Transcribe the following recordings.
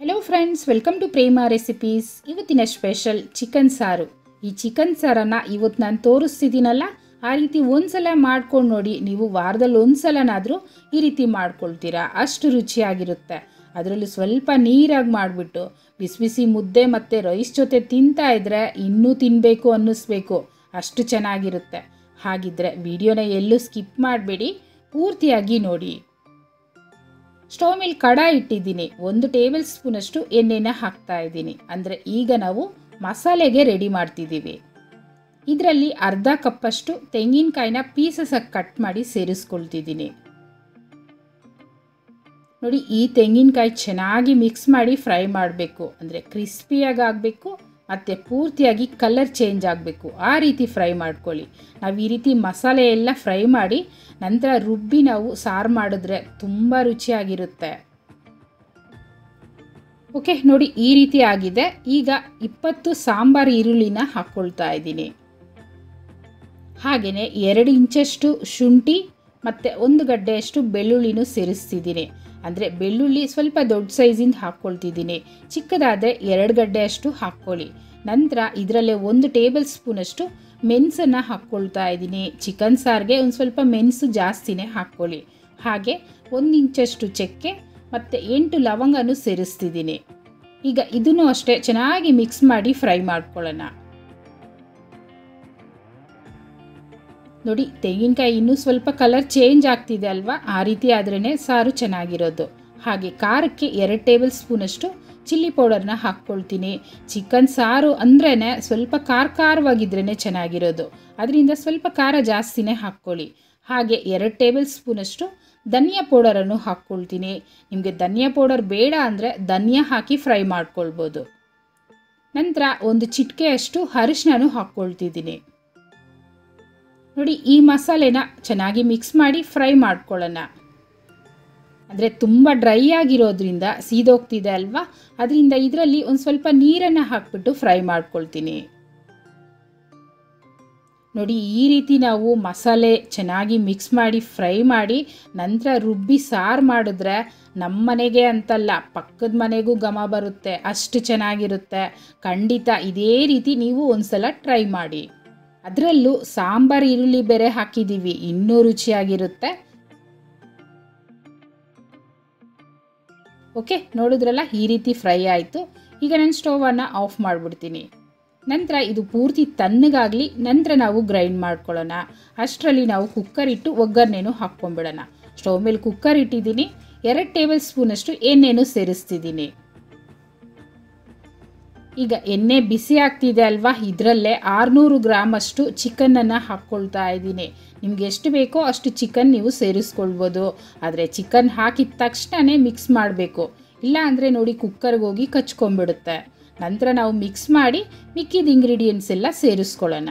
hello friends welcome to Prema recipes ಇವತ್ತಿನ special chicken ಸಾರು ಈ ಚಿಕನ್ ಸಾರನ್ನು ಇವತ್ತು ನಾನು ತೋರಿಸ್ತಿದ್ದೀನಲ್ಲ ಆ ರೀತಿ ಒಂದ್ಸಲ ಮಾಡ್ಕೊಂಡು ನೋಡಿ ನೀವು ವಾರದಲ್ಲಿ ಒಂದ್ಸಲನಾದರೂ ಈ ರೀತಿ ಮಾಡ್ಕೊಳ್ತೀರಾ ಅಷ್ಟು ರುಚಿಯಾಗಿರುತ್ತೆ ಅದರಲ್ಲೂ ಸ್ವಲ್ಪ ನೀರಾಗಿ ಮಾಡಿಬಿಟ್ಟು ಬಿಸಿ ಬಿಸಿ ಮುದ್ದೆ ಮತ್ತು ರೈಸ್ ಜೊತೆ ತಿಂತಾ ಇದ್ದರೆ ಇನ್ನೂ ತಿನ್ನಬೇಕು ಅನ್ನಿಸ್ಬೇಕು ಅಷ್ಟು ಚೆನ್ನಾಗಿರುತ್ತೆ ಹಾಗಿದ್ರೆ ವಿಡಿಯೋನ ಎಲ್ಲೂ ಸ್ಕಿಪ್ ಮಾಡಬೇಡಿ ಪೂರ್ತಿಯಾಗಿ ನೋಡಿ ಸ್ಟವ್ ಮೇಲೆ ಕಡ ಇಟ್ಟಿದ್ದೀನಿ ಒಂದು ಟೇಬಲ್ ಸ್ಪೂನಷ್ಟು ಎಣ್ಣೆನ ಹಾಕ್ತಾ ಇದ್ದೀನಿ ಅಂದರೆ ಈಗ ನಾವು ಮಸಾಲೆಗೆ ರೆಡಿ ಮಾಡ್ತಿದ್ದೀವಿ ಇದರಲ್ಲಿ ಅರ್ಧ ಕಪ್ಪಷ್ಟು ತೆಂಗಿನಕಾಯಿನ ಪೀಸಸಾಗಿ ಕಟ್ ಮಾಡಿ ಸೇರಿಸ್ಕೊಳ್ತಿದ್ದೀನಿ ನೋಡಿ ಈ ತೆಂಗಿನಕಾಯಿ ಚೆನ್ನಾಗಿ ಮಿಕ್ಸ್ ಮಾಡಿ ಫ್ರೈ ಮಾಡಬೇಕು ಅಂದರೆ ಕ್ರಿಸ್ಪಿಯಾಗಿ ಆಗಬೇಕು ಮತ್ತು ಪೂರ್ತಿಯಾಗಿ ಕಲರ್ ಚೇಂಜ್ ಆಗಬೇಕು ಆ ರೀತಿ ಫ್ರೈ ಮಾಡ್ಕೊಳ್ಳಿ ನಾವು ಈ ರೀತಿ ಮಸಾಲೆ ಎಲ್ಲ ಫ್ರೈ ಮಾಡಿ ನಂತರ ರುಬ್ಬಿ ನಾವು ಸಾರು ಮಾಡಿದ್ರೆ ತುಂಬ ರುಚಿಯಾಗಿರುತ್ತೆ ಓಕೆ ನೋಡಿ ಈ ರೀತಿ ಆಗಿದೆ ಈಗ ಇಪ್ಪತ್ತು ಸಾಂಬಾರು ಈರುಳ್ಳಿನ ಹಾಕ್ಕೊಳ್ತಾ ಇದ್ದೀನಿ ಹಾಗೆಯೇ ಎರಡು ಇಂಚಷ್ಟು ಶುಂಠಿ ಮತ್ತು ಒಂದು ಗಡ್ಡೆಯಷ್ಟು ಬೆಳ್ಳುಳ್ಳಿನೂ ಸೇರಿಸ್ತಿದ್ದೀನಿ ಅಂದರೆ ಬೆಳ್ಳುಳ್ಳಿ ಸ್ವಲ್ಪ ದೊಡ್ಡ ಸೈಜಿಂದ ಹಾಕ್ಕೊಳ್ತಿದ್ದೀನಿ ಚಿಕ್ಕದಾದರೆ ಎರಡು ಗಡ್ಡೆಯಷ್ಟು ಹಾಕ್ಕೊಳ್ಳಿ ನಂತರ ಇದರಲ್ಲೇ ಒಂದು ಟೇಬಲ್ ಸ್ಪೂನಷ್ಟು ಮೆಣಸನ್ನು ಹಾಕ್ಕೊಳ್ತಾ ಇದ್ದೀನಿ ಚಿಕನ್ ಸಾರಿಗೆ ಒಂದು ಸ್ವಲ್ಪ ಮೆಣಸು ಜಾಸ್ತಿನೇ ಹಾಕ್ಕೊಳ್ಳಿ ಹಾಗೆ ಒಂದು ಇಂಚಷ್ಟು ಚಕ್ಕೆ ಮತ್ತು ಎಂಟು ಲವಂಗನೂ ಸೇರಿಸ್ತಿದ್ದೀನಿ ಈಗ ಇದನ್ನು ಅಷ್ಟೇ ಚೆನ್ನಾಗಿ ಮಿಕ್ಸ್ ಮಾಡಿ ಫ್ರೈ ಮಾಡ್ಕೊಳ್ಳೋಣ ನೋಡಿ ತೆಂಗಿನಕಾಯಿ ಇನ್ನೂ ಸ್ವಲ್ಪ ಕಲರ್ ಚೇಂಜ್ ಆಗ್ತಿದೆ ಅಲ್ವಾ ಆ ರೀತಿ ಆದ್ರೇ ಸಾರು ಚೆನ್ನಾಗಿರೋದು ಹಾಗೆ ಖಾರಕ್ಕೆ ಎರಡು ಟೇಬಲ್ ಸ್ಪೂನಷ್ಟು ಚಿಲ್ಲಿ ಪೌಡರ್ನ ಹಾಕ್ಕೊಳ್ತೀನಿ ಚಿಕನ್ ಸಾರು ಅಂದ್ರೇ ಸ್ವಲ್ಪ ಖಾರ ಖಾರವಾಗಿದ್ರೇ ಚೆನ್ನಾಗಿರೋದು ಅದರಿಂದ ಸ್ವಲ್ಪ ಖಾರ ಜಾಸ್ತಿನೇ ಹಾಕ್ಕೊಳ್ಳಿ ಹಾಗೆ ಎರಡು ಟೇಬಲ್ ಸ್ಪೂನಷ್ಟು ಧನಿಯಾ ಪೌಡರನ್ನು ಹಾಕ್ಕೊಳ್ತೀನಿ ನಿಮಗೆ ಧನಿಯಾ ಪೌಡರ್ ಬೇಡ ಅಂದರೆ ಧನಿಯಾ ಹಾಕಿ ಫ್ರೈ ಮಾಡ್ಕೊಳ್ಬೋದು ನಂತರ ಒಂದು ಚಿಟಿಕೆಯಷ್ಟು ಅರಿಶಿನೂ ಹಾಕ್ಕೊಳ್ತಿದ್ದೀನಿ ನೋಡಿ ಈ ಮಸಾಲೆನ ಚೆನ್ನಾಗಿ ಮಿಕ್ಸ್ ಮಾಡಿ ಫ್ರೈ ಮಾಡ್ಕೊಳ್ಳೋಣ ಅಂದರೆ ತುಂಬ ಡ್ರೈ ಆಗಿರೋದ್ರಿಂದ ಸೀದೋಗ್ತಿದೆ ಅಲ್ವಾ ಅದರಿಂದ ಇದರಲ್ಲಿ ಒಂದು ಸ್ವಲ್ಪ ನೀರನ್ನು ಹಾಕ್ಬಿಟ್ಟು ಫ್ರೈ ಮಾಡ್ಕೊಳ್ತೀನಿ ನೋಡಿ ಈ ರೀತಿ ನಾವು ಮಸಾಲೆ ಚೆನ್ನಾಗಿ ಮಿಕ್ಸ್ ಮಾಡಿ ಫ್ರೈ ಮಾಡಿ ನಂತರ ರುಬ್ಬಿ ಸಾರು ಮಾಡಿದ್ರೆ ನಮ್ಮ ಮನೆಗೆ ಅಂತಲ್ಲ ಪಕ್ಕದ ಮನೆಗೂ ಘಮ ಬರುತ್ತೆ ಅಷ್ಟು ಚೆನ್ನಾಗಿರುತ್ತೆ ಖಂಡಿತ ಇದೇ ರೀತಿ ನೀವು ಒಂದ್ಸಲ ಟ್ರೈ ಮಾಡಿ ಅದರಲ್ಲೂ ಸಾಂಬಾರು ಈರುಳ್ಳಿ ಬೇರೆ ಹಾಕಿದ್ದೀವಿ ಇನ್ನೂ ರುಚಿಯಾಗಿರುತ್ತೆ ಓಕೆ ನೋಡಿದ್ರಲ್ಲ ಈ ರೀತಿ ಫ್ರೈ ಆಯಿತು ಈಗ ನಾನು ಸ್ಟೋವನ್ನು ಆಫ್ ಮಾಡಿಬಿಡ್ತೀನಿ ನಂತರ ಇದು ಪೂರ್ತಿ ತಣ್ಣಗಾಗಲಿ ನಂತರ ನಾವು ಗ್ರೈಂಡ್ ಮಾಡ್ಕೊಳ್ಳೋಣ ಅಷ್ಟರಲ್ಲಿ ನಾವು ಕುಕ್ಕರ್ ಇಟ್ಟು ಒಗ್ಗರಣೆನೂ ಹಾಕ್ಕೊಂಬಿಡೋಣ ಸ್ಟವ್ ಮೇಲೆ ಕುಕ್ಕರ್ ಇಟ್ಟಿದ್ದೀನಿ ಎರಡು ಟೇಬಲ್ ಸ್ಪೂನಷ್ಟು ಎಣ್ಣೆನೂ ಸೇರಿಸ್ತಿದ್ದೀನಿ ಈಗ ಎಣ್ಣೆ ಬಿಸಿ ಆಗ್ತಿದೆ ಅಲ್ವಾ ಇದರಲ್ಲೇ ಆರುನೂರು ಗ್ರಾಮಷ್ಟು ಚಿಕನನ್ನು ಹಾಕ್ಕೊಳ್ತಾ ಇದ್ದೀನಿ ನಿಮ್ಗೆ ಎಷ್ಟು ಬೇಕೋ ಅಷ್ಟು ಚಿಕನ್ ನೀವು ಸೇರಿಸ್ಕೊಳ್ಬೋದು ಆದರೆ ಚಿಕನ್ ಹಾಕಿದ ತಕ್ಷಣವೇ ಮಿಕ್ಸ್ ಮಾಡಬೇಕು ಇಲ್ಲ ಅಂದರೆ ನೋಡಿ ಕುಕ್ಕರ್ಗೆ ಹೋಗಿ ಕಚ್ಕೊಂಡ್ಬಿಡುತ್ತೆ ನಂತರ ನಾವು ಮಿಕ್ಸ್ ಮಾಡಿ ಮಿಕ್ಕಿದ ಇಂಗ್ರೀಡಿಯೆಂಟ್ಸ್ ಎಲ್ಲ ಸೇರಿಸ್ಕೊಳ್ಳೋಣ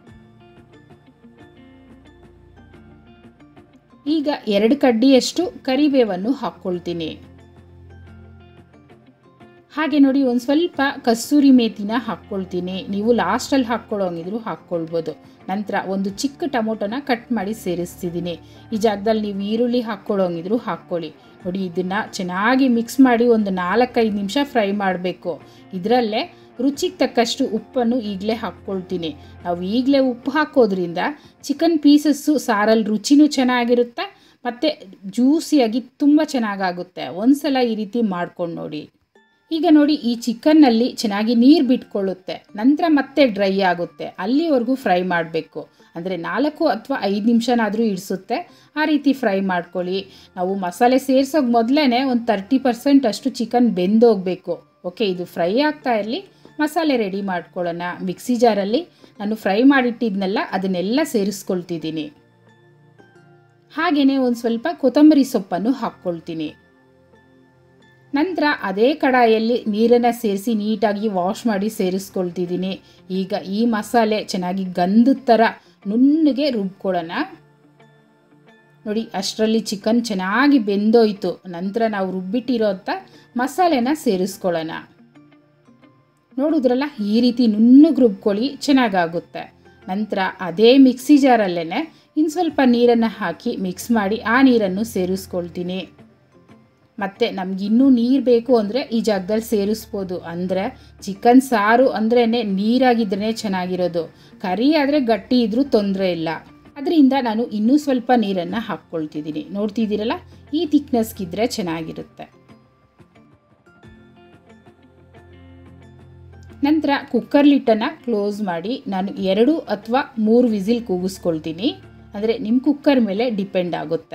ಈಗ ಎರಡು ಕಡ್ಡಿಯಷ್ಟು ಕರಿಬೇವನ್ನು ಹಾಕ್ಕೊಳ್ತೀನಿ ಹಾಗೆ ನೋಡಿ ಒಂದು ಸ್ವಲ್ಪ ಕಸ್ತೂರಿ ಮೇಥಿನ ಹಾಕ್ಕೊಳ್ತೀನಿ ನೀವು ಲಾಸ್ಟಲ್ಲಿ ಹಾಕ್ಕೊಳ್ಳೋಂಗಿದ್ರು ಹಾಕ್ಕೊಳ್ಬೋದು ನಂತರ ಒಂದು ಚಿಕ್ಕ ಟೊಮೊಟೊನ ಕಟ್ ಮಾಡಿ ಸೇರಿಸ್ತಿದ್ದೀನಿ ಈ ಜಾಗದಲ್ಲಿ ನೀವು ಈರುಳ್ಳಿ ಹಾಕ್ಕೊಳ್ಳೋಂಗಿದ್ರು ಹಾಕ್ಕೊಳ್ಳಿ ನೋಡಿ ಇದನ್ನು ಚೆನ್ನಾಗಿ ಮಿಕ್ಸ್ ಮಾಡಿ ಒಂದು ನಾಲ್ಕೈದು ನಿಮಿಷ ಫ್ರೈ ಮಾಡಬೇಕು ಇದರಲ್ಲೇ ರುಚಿಗೆ ತಕ್ಕಷ್ಟು ಉಪ್ಪನ್ನು ಈಗಲೇ ಹಾಕ್ಕೊಳ್ತೀನಿ ನಾವು ಈಗಲೇ ಉಪ್ಪು ಹಾಕೋದ್ರಿಂದ ಚಿಕನ್ ಪೀಸಸ್ಸು ಸಾರಲ್ಲಿ ರುಚಿನೂ ಚೆನ್ನಾಗಿರುತ್ತೆ ಮತ್ತು ಜ್ಯೂಸಿಯಾಗಿ ತುಂಬ ಚೆನ್ನಾಗಾಗುತ್ತೆ ಒಂದು ಸಲ ಈ ರೀತಿ ಮಾಡ್ಕೊಂಡು ನೋಡಿ ಈಗ ನೋಡಿ ಈ ಚಿಕನ್ನಲ್ಲಿ ಚೆನ್ನಾಗಿ ನೀರು ಬಿಟ್ಕೊಳ್ಳುತ್ತೆ ನಂತರ ಮತ್ತೆ ಡ್ರೈ ಆಗುತ್ತೆ ಅಲ್ಲಿವರೆಗೂ ಫ್ರೈ ಮಾಡಬೇಕು ಅಂದರೆ ನಾಲ್ಕು ಅಥವಾ ಐದು ನಿಮಿಷನಾದರೂ ಇಡಿಸುತ್ತೆ ಆ ರೀತಿ ಫ್ರೈ ಮಾಡ್ಕೊಳ್ಳಿ ನಾವು ಮಸಾಲೆ ಸೇರ್ಸೋಕೆ ಮೊದಲೇ ಒಂದು ತರ್ಟಿ ಪರ್ಸೆಂಟ್ ಅಷ್ಟು ಚಿಕನ್ ಬೆಂದೋಗಬೇಕು ಓಕೆ ಇದು ಫ್ರೈ ಆಗ್ತಾ ಇರಲಿ ಮಸಾಲೆ ರೆಡಿ ಮಾಡ್ಕೊಳ್ಳೋಣ ಮಿಕ್ಸಿ ಜಾರಲ್ಲಿ ನಾನು ಫ್ರೈ ಮಾಡಿಟ್ಟಿದ್ನೆಲ್ಲ ಅದನ್ನೆಲ್ಲ ಸೇರಿಸ್ಕೊಳ್ತಿದ್ದೀನಿ ಹಾಗೆಯೇ ಒಂದು ಸ್ವಲ್ಪ ಕೊತ್ತಂಬರಿ ಸೊಪ್ಪನ್ನು ಹಾಕ್ಕೊಳ್ತೀನಿ ನಂತರ ಅದೇ ಕಡಾಯಲ್ಲಿ ನೀರನ್ನು ಸೇರಿಸಿ ನೀಟಾಗಿ ವಾಶ್ ಮಾಡಿ ಸೇರಿಸ್ಕೊಳ್ತಿದ್ದೀನಿ ಈಗ ಈ ಮಸಾಲೆ ಚೆನ್ನಾಗಿ ಗಂಧದ ಥರ ನುಣ್ಣಗೆ ರುಬ್ಕೊಳ್ಳೋಣ ನೋಡಿ ಅಷ್ಟರಲ್ಲಿ ಚಿಕನ್ ಚೆನ್ನಾಗಿ ಬೆಂದೋಯ್ತು ನಂತರ ನಾವು ರುಬ್ಬಿಟ್ಟಿರೋಂಥ ಮಸಾಲೆನ ಸೇರಿಸ್ಕೊಳ್ಳೋಣ ನೋಡಿದ್ರಲ್ಲ ಈ ರೀತಿ ನುಣ್ಣಗೆ ರುಬ್ಕೊಳ್ಳಿ ಚೆನ್ನಾಗಾಗುತ್ತೆ ನಂತರ ಅದೇ ಮಿಕ್ಸಿ ಜಾರಲ್ಲೇ ಇನ್ನು ಸ್ವಲ್ಪ ನೀರನ್ನು ಹಾಕಿ ಮಿಕ್ಸ್ ಮಾಡಿ ಆ ನೀರನ್ನು ಸೇರಿಸ್ಕೊಳ್ತೀನಿ ಮತ್ತು ನಮಗಿನ್ನೂ ನೀರು ಬೇಕು ಅಂದರೆ ಈ ಜಾಗದಲ್ಲಿ ಸೇರಿಸ್ಬೋದು ಅಂದರೆ ಚಿಕನ್ ಸಾರು ಅಂದ್ರೇ ನೀರಾಗಿದ್ರೇ ಚೆನ್ನಾಗಿರೋದು ಕರಿ ಆದರೆ ಗಟ್ಟಿ ಇದ್ರೂ ತೊಂದರೆ ಇಲ್ಲ ಅದರಿಂದ ನಾನು ಇನ್ನೂ ಸ್ವಲ್ಪ ನೀರನ್ನು ಹಾಕ್ಕೊಳ್ತಿದ್ದೀನಿ ನೋಡ್ತಿದ್ದೀರಲ್ಲ ಈ ಥಿಕ್ನೆಸ್ಗಿದ್ರೆ ಚೆನ್ನಾಗಿರುತ್ತೆ ನಂತರ ಕುಕ್ಕರ್ ಲಿಟ್ಟನ್ನು ಕ್ಲೋಸ್ ಮಾಡಿ ನಾನು ಎರಡು ಅಥವಾ ಮೂರು ವಿಸಿಲ್ ಕೂಗಿಸ್ಕೊಳ್ತೀನಿ ಅಂದರೆ ನಿಮ್ಮ ಕುಕ್ಕರ್ ಮೇಲೆ ಡಿಪೆಂಡ್ ಆಗುತ್ತೆ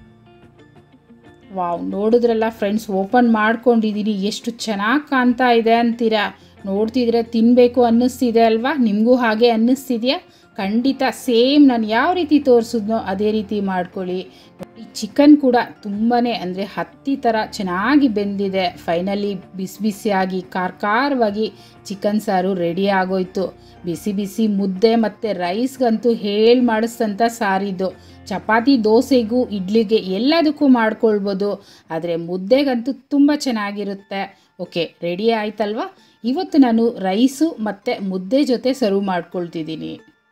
ವಾವ್ ನೋಡಿದ್ರಲ್ಲ ಫ್ರೆಂಡ್ಸ್ ಓಪನ್ ಮಾಡ್ಕೊಂಡಿದ್ದೀನಿ ಎಷ್ಟು ಚೆನ್ನಾಗಿ ಕಾಣ್ತಾ ಇದೆ ಅಂತೀರಾ ನೋಡ್ತಿದ್ರೆ ತಿನ್ನಬೇಕು ಅನ್ನಿಸ್ತಿದೆ ಅಲ್ವಾ ನಿಮಗೂ ಹಾಗೆ ಅನ್ನಿಸ್ತಿದೆಯಾ ಖಂಡಿತ ಸೇಮ್ ನಾನು ಯಾವ ರೀತಿ ತೋರಿಸಿದ್ನೋ ಅದೇ ರೀತಿ ಮಾಡ್ಕೊಳ್ಳಿ ಈ ಚಿಕನ್ ಕೂಡ ತುಂಬಾ ಅಂದರೆ ಹತ್ತಿ ಥರ ಚೆನ್ನಾಗಿ ಬೆಂದಿದೆ ಫೈನಲಿ ಬಿಸಿ ಬಿಸಿಯಾಗಿ ಖಾರ ಖಾರವಾಗಿ ಚಿಕನ್ ಸಾರು ರೆಡಿ ಆಗೋಯ್ತು ಬಿಸಿ ಬಿಸಿ ಮುದ್ದೆ ಮತ್ತು ರೈಸ್ಗಂತೂ ಹೇಳಿ ಮಾಡಿಸ್ತಂಥ ಸಾರಿದ್ದು ಚಪಾತಿ ದೋಸೆಗೂ ಇಡ್ಲಿಗೆ ಎಲ್ಲದಕ್ಕೂ ಮಾಡ್ಕೊಳ್ಬೋದು ಆದರೆ ಮುದ್ದೆಗಂತೂ ತುಂಬ ಚೆನ್ನಾಗಿರುತ್ತೆ ಓಕೆ ರೆಡಿ ಆಯ್ತಲ್ವಾ ಇವತ್ತು ನಾನು ರೈಸು ಮತ್ತು ಮುದ್ದೆ ಜೊತೆ ಸರ್ವ್ ಮಾಡ್ಕೊಳ್ತಿದ್ದೀನಿ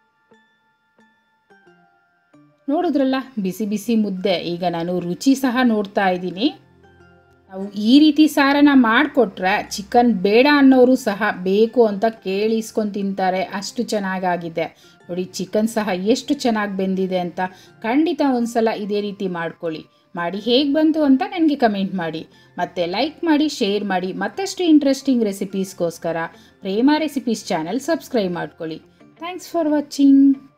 ನೋಡಿದ್ರಲ್ಲ ಬಿಸಿ ಬಿಸಿ ಮುದ್ದೆ ಈಗ ನಾನು ರುಚಿ ಸಹ ನೋಡ್ತಾ ಇದ್ದೀನಿ ನಾವು ಈ ರೀತಿ ಸಾರನ್ನ ಮಾಡಿಕೊಟ್ರೆ ಚಿಕನ್ ಬೇಡ ಅನ್ನೋರು ಸಹ ಬೇಕು ಅಂತ ಕೇಳಿಸ್ಕೊಂಡು ತಿಂತಾರೆ ಅಷ್ಟು ಚೆನ್ನಾಗಾಗಿದೆ ನೋಡಿ ಚಿಕನ್ ಸಹ ಎಷ್ಟು ಚೆನ್ನಾಗಿ ಬೆಂದಿದೆ ಅಂತ ಖಂಡಿತ ಒಂದ್ಸಲ ಇದೇ ರೀತಿ ಮಾಡ್ಕೊಳ್ಳಿ ಮಾಡಿ ಹೇಗೆ ಬಂತು ಅಂತ ನನಗೆ ಕಮೆಂಟ್ ಮಾಡಿ ಮತ್ತು ಲೈಕ್ ಮಾಡಿ ಶೇರ್ ಮಾಡಿ ಮತ್ತಷ್ಟು ಇಂಟ್ರೆಸ್ಟಿಂಗ್ ರೆಸಿಪೀಸ್ಗೋಸ್ಕರ ಪ್ರೇಮ ರೆಸಿಪೀಸ್ ಚಾನಲ್ ಸಬ್ಸ್ಕ್ರೈಬ್ ಮಾಡ್ಕೊಳ್ಳಿ ಥ್ಯಾಂಕ್ಸ್ ಫಾರ್ ವಾಚಿಂಗ್